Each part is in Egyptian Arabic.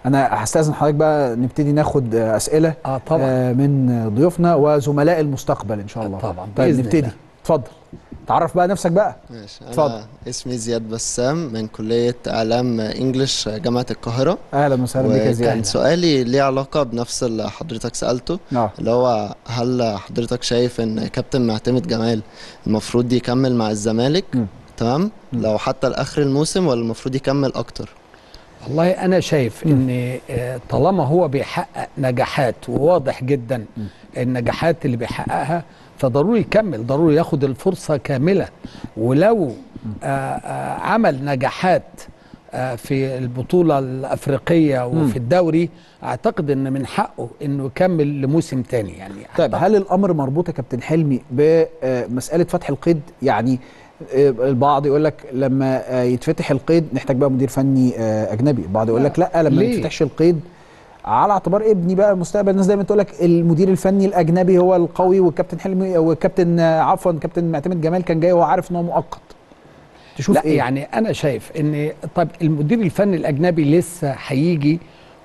انا هستاذن حضرتك بقى نبتدي ناخد آه، اسئله اه طبعا آه، من ضيوفنا وزملاء المستقبل ان شاء الله طبعا، طيب بإذن نبتدي الله. اتفضل تعرف بقى نفسك بقى ماشي اتفضل. انا اسمي زياد بسام من كلية اعلام انجلش جامعة القاهرة اهلا وسهلا بك يا وكان زياد سؤالي ليه علاقة بنفس اللي حضرتك سألته اه اللي هو هل حضرتك شايف ان كابتن معتمد جمال المفروض يكمل مع الزمالك مم. تمام مم. لو حتى لاخر الموسم ولا المفروض يكمل اكتر والله انا شايف ان آه، طالما هو بيحقق نجاحات وواضح جدا النجاحات اللي بيحققها فضروري يكمل ضروري ياخد الفرصه كامله ولو آه، آه، عمل نجاحات آه، في البطوله الافريقيه وفي الدوري اعتقد ان من حقه انه يكمل لموسم تاني يعني طيب هل الامر مربوط يا كابتن حلمي بمساله فتح القيد يعني آه، البعض يقول لك لما آه، يتفتح القيد نحتاج بقى مدير فني آه، اجنبي البعض يقول لك لا لما ما ليه؟ يتفتحش القيد على اعتبار ابني بقى مستقبل الناس دايما تقول لك المدير الفني الاجنبي هو القوي والكابتن حلمي والكابتن آه، عفوا كابتن معتمد جمال كان جاي وهو عارف ان هو مؤقت تشوف لا ايه يعني انا شايف ان طب المدير الفني الاجنبي لسه هيجي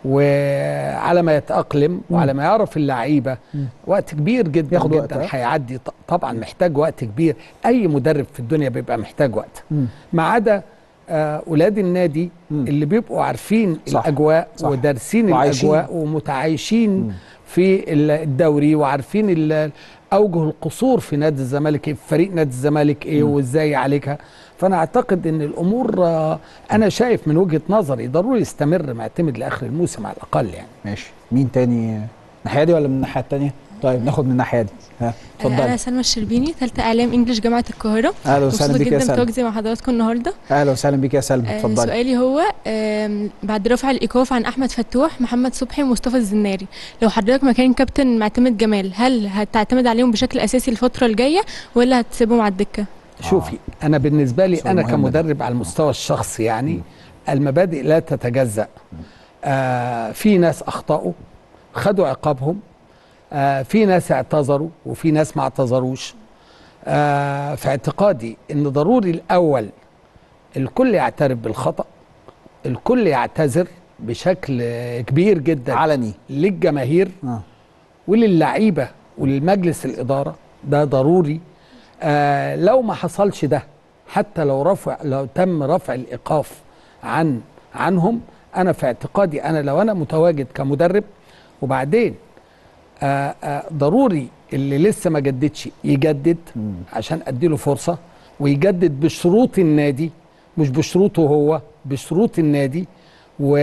وعلى ما يتاقلم وعلى ما يعرف اللعيبه وقت وقت كبير جدا ياخد وقت، جدا ها؟ هيعدي ط- طبعا محتاج وقت كبير اي مدرب في الدنيا بيبقى محتاج وقت مم. ما عدا آه، ولاد النادي مم. اللي بيبقوا عارفين صح، الاجواء صح. ودارسين وعايشين. الاجواء ومتعايشين مم. في ال- الدوري وعارفين ال- اوجه القصور في نادي الزمالك ايه في فريق نادي الزمالك ايه وازاي يعالجها فانا اعتقد ان الامور آه، انا شايف من وجهه نظري ضروري يستمر معتمد لاخر الموسم على الاقل يعني ماشي مين تاني الناحيه دي ولا من الناحيه التانيه طيب ناخد من الناحيه دي ها انا اتفضلي سلمى الشربيني ثالثه اعلام انجلش جامعه القاهره اهلا وسهلا مبسوطه بك يا جدا سلمى بتواجدي مع حضراتكم النهارده اهلا وسهلا بك يا سلمى آه، اتفضلي سؤالي هو آم، بعد رفع الايقاف عن احمد فتوح محمد صبحي ومصطفى الزناري لو حضرتك مكان كابتن معتمد جمال هل هتعتمد عليهم بشكل اساسي الفتره الجايه ولا هتسيبهم على الدكه شوفي انا بالنسبه لي سؤال انا مهم ده. كمدرب على المستوى الشخصي يعني المبادئ لا تتجزا آه في ناس اخطاوا خدوا عقابهم آه في ناس اعتذروا وفي ناس ما اعتذروش آه في اعتقادي ان ضروري الاول الكل يعترف بالخطا الكل يعتذر بشكل كبير جدا علني للجماهير اه وللعيبه وللمجلس الاداره ده ضروري آه لو ما حصلش ده حتى لو رفع لو تم رفع الايقاف عن عنهم انا في اعتقادي انا لو انا متواجد كمدرب وبعدين آه آه ضروري اللي لسه ما جددش يجدد عشان اديله فرصه ويجدد بشروط النادي مش بشروطه هو بشروط النادي و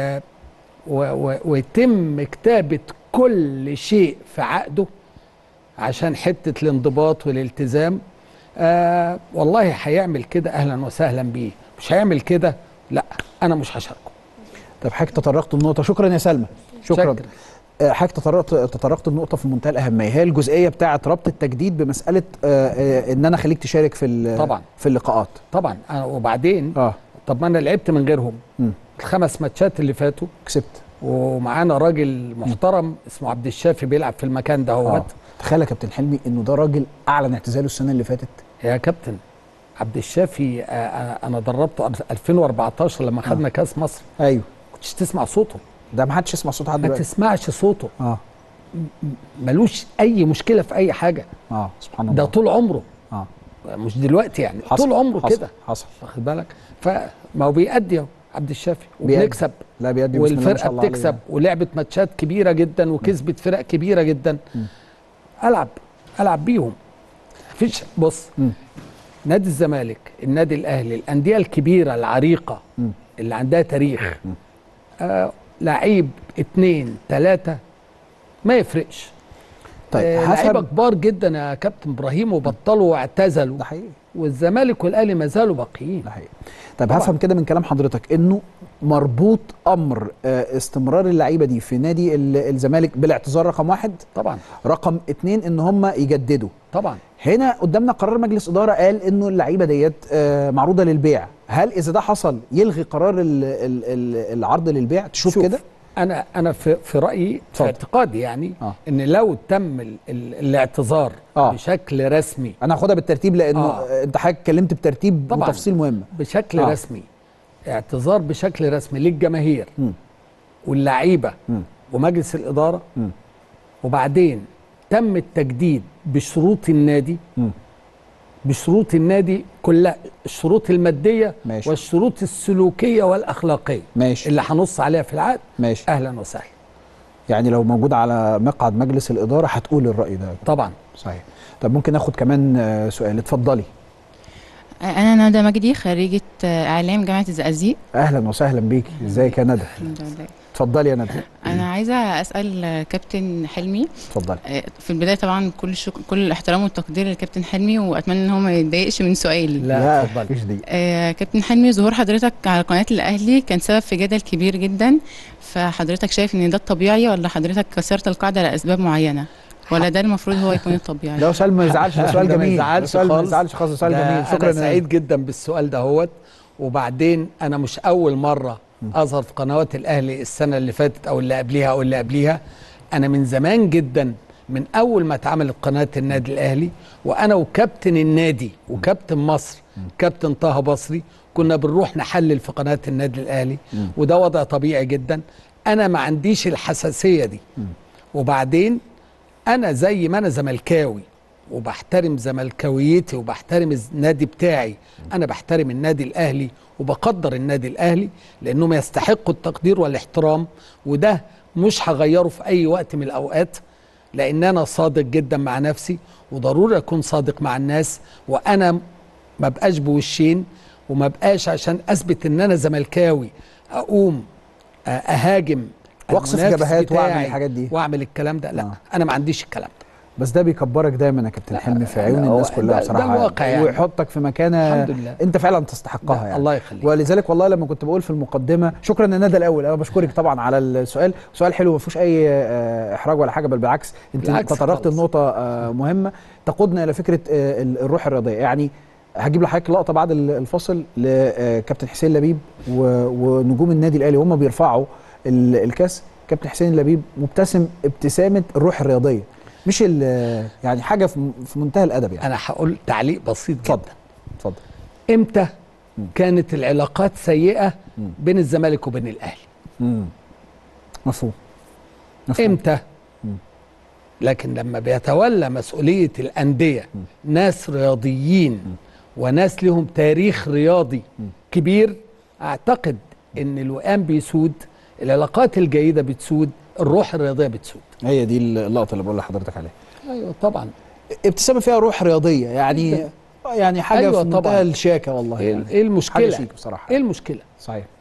و و ويتم كتابة كل شيء في عقده عشان حتة الانضباط والالتزام آه والله هيعمل كده أهلا وسهلا بيه مش هيعمل كده لا أنا مش هشاركه طب حضرتك تطرقت النقطه شكرا يا سلمى شكرا شكرا. آه، حضرتك تطرقت تطرقت النقطه في منتهى الاهميه هي الجزئيه بتاعه ربط التجديد بمساله آه، آه، ان انا اخليك تشارك في ال- طبعا. في اللقاءات طبعا أنا وبعدين اه طب ما أنا لعبت من غيرهم مم. الخمس ماتشات اللي فاتوا كسبت ومعانا راجل محترم اسمه عبد الشافي بيلعب في المكان ده اه هوت تخيل يا كابتن حلمي انه ده راجل اعلن اعتزاله السنه اللي فاتت يا كابتن عبد الشافي آه، آه، انا دربته 2014 لما خدنا كاس مصر ايوه كنتش تسمع صوته ده ما حدش يسمع صوت حد ما دلوقتي تسمعش صوته اه ملوش اي مشكله في اي حاجه اه سبحان الله ده طول عمره اه مش دلوقتي يعني حصل طول عمره حصل كده حصل واخد بالك فما هو بيأدي اهو عبد الشافي بيأدي. وبنكسب لا بيدي بسم الله ما والفرقه شاء الله عليه بتكسب ولعبت ماتشات كبيره جدا وكسبت فرق كبيره جدا العب العب بيهم مفيش بص مم. نادي الزمالك النادي الاهلي الانديه الكبيره العريقه مم. اللي عندها تاريخ آه لعيب اتنين تلاته ما يفرقش طيب آه لعيبه هفهم كبار جدا يا كابتن ابراهيم وبطلوا واعتزلوا ده حقيقي والزمالك والاهلي ما زالوا باقيين ده حقيقي طيب طبعاً. هفهم كده من كلام حضرتك انه مربوط امر آه، استمرار اللعيبه دي في نادي ال- الزمالك بالاعتذار رقم واحد طبعا رقم اتنين ان هم يجددوا طبعا هنا قدامنا قرار مجلس اداره قال انه اللعيبه ديت آه، معروضه للبيع هل اذا ده حصل يلغي قرار ال ال ال العرض للبيع تشوف شوف، كده انا انا في في رايي في اتفضل. اعتقادي يعني آه. ان لو تم ال ال الاعتذار آه. بشكل رسمي انا هاخدها بالترتيب لانه آه. آه. انت حضرتك اتكلمت بترتيب طبعاً. وتفصيل مهم بشكل آه. آه. رسمي اعتذار بشكل رسمي للجماهير مم. واللعيبه مم. ومجلس الاداره مم. وبعدين تم التجديد بشروط النادي مم. بشروط النادي كلها الشروط الماديه ماشي. والشروط السلوكيه والاخلاقيه ماشي اللي هنص عليها في العقد ماشي اهلا وسهلا يعني لو موجود على مقعد مجلس الاداره هتقول الراي ده طبعا صحيح طب ممكن ناخد كمان آه، سؤال اتفضلي أنا ندى مجدي خريجة إعلام جامعة الزقازيق اهلا وسهلا بيكي ازيك يا ندى الحمد لله اتفضلي يا ندى أنا عايزة أسأل كابتن حلمي اتفضلي في البداية طبعا كل الشكر كل الاحترام والتقدير لكابتن حلمي وأتمنى إن هو ما يتضايقش من سؤالي لا اتفضلي مفيش دي آه، كابتن حلمي ظهور حضرتك على قناة الأهلي كان سبب في جدل كبير جدا فحضرتك شايف إن ده الطبيعي ولا حضرتك كسرت القاعدة لأسباب معينة ولا ده المفروض هو يكون الطبيعي ده سؤال ما يزعلش ده سؤال ده ما جميل يزعلش ده سؤال ما خالص. يزعلش خالص ده سؤال ده جميل شكرا انا يا سعيد جدا بالسؤال دهوت وبعدين انا مش اول مره اظهر في قنوات الاهلي السنه اللي فاتت او اللي قبليها او اللي قبليها انا من زمان جدا من اول ما اتعملت قناه النادي الاهلي وانا وكابتن النادي وكابتن مصر كابتن طه بصري كنا بنروح نحلل في قناه النادي الاهلي وده وضع طبيعي جدا انا ما عنديش الحساسيه دي وبعدين انا زي ما انا زملكاوي وبحترم زملكاويتي وبحترم النادي بتاعي انا بحترم النادي الاهلي وبقدر النادي الاهلي لانهم يستحقوا التقدير والاحترام وده مش هغيره في اي وقت من الاوقات لان انا صادق جدا مع نفسي وضروري اكون صادق مع الناس وانا ما بقاش بوشين وما بقاش عشان اثبت ان انا زملكاوي اقوم آه، اهاجم واقصف المنافس جبهات واعمل بتاعي الحاجات دي. واعمل الكلام ده لا آه. انا ما عنديش الكلام ده بس ده بيكبرك دايما يا كابتن حلمي في عيون لا، هو الناس كلها ده- بصراحه ده الواقع يعني. ويحطك في مكانه الحمد لله. انت فعلا تستحقها لا، يعني الله يخليك. ولذلك والله لما كنت بقول في المقدمه شكرا يا ندى الاول انا بشكرك طبعا على السؤال سؤال حلو ما فيهوش اي آه، احراج ولا حاجه بل بالعكس انت بالعكس تطرقت خالص. لنقطه آه، مهمه تقودنا الى فكره آه، ال- الروح الرياضيه يعني هجيب لحضرتك لقطه بعد ال- الفاصل لكابتن حسين لبيب و- ونجوم النادي الاهلي وهم بيرفعوا ال- الكاس كابتن حسين لبيب مبتسم ابتسامه الروح الرياضيه مش ال- يعني حاجه في في منتهى الادب يعني انا هقول تعليق بسيط اتفضل جدا اتفضل امتى كانت العلاقات سيئه بين الزمالك وبين الاهلي مم. مفهوم مفهوم امتى لكن لما بيتولى مسؤوليه الانديه ناس رياضيين وناس لهم تاريخ رياضي كبير اعتقد ان الوئام بيسود العلاقات الجيده بتسود الروح الرياضيه بتسود هي دي اللقطه اللي بقول لحضرتك عليها ايوه طبعا ابتسامه فيها روح رياضيه يعني يعني حاجه أيوة في منتهى طبعاً. الشياكه والله ايه يعني. إيه المشكله حاجه شيك بصراحه ايه المشكله صحيح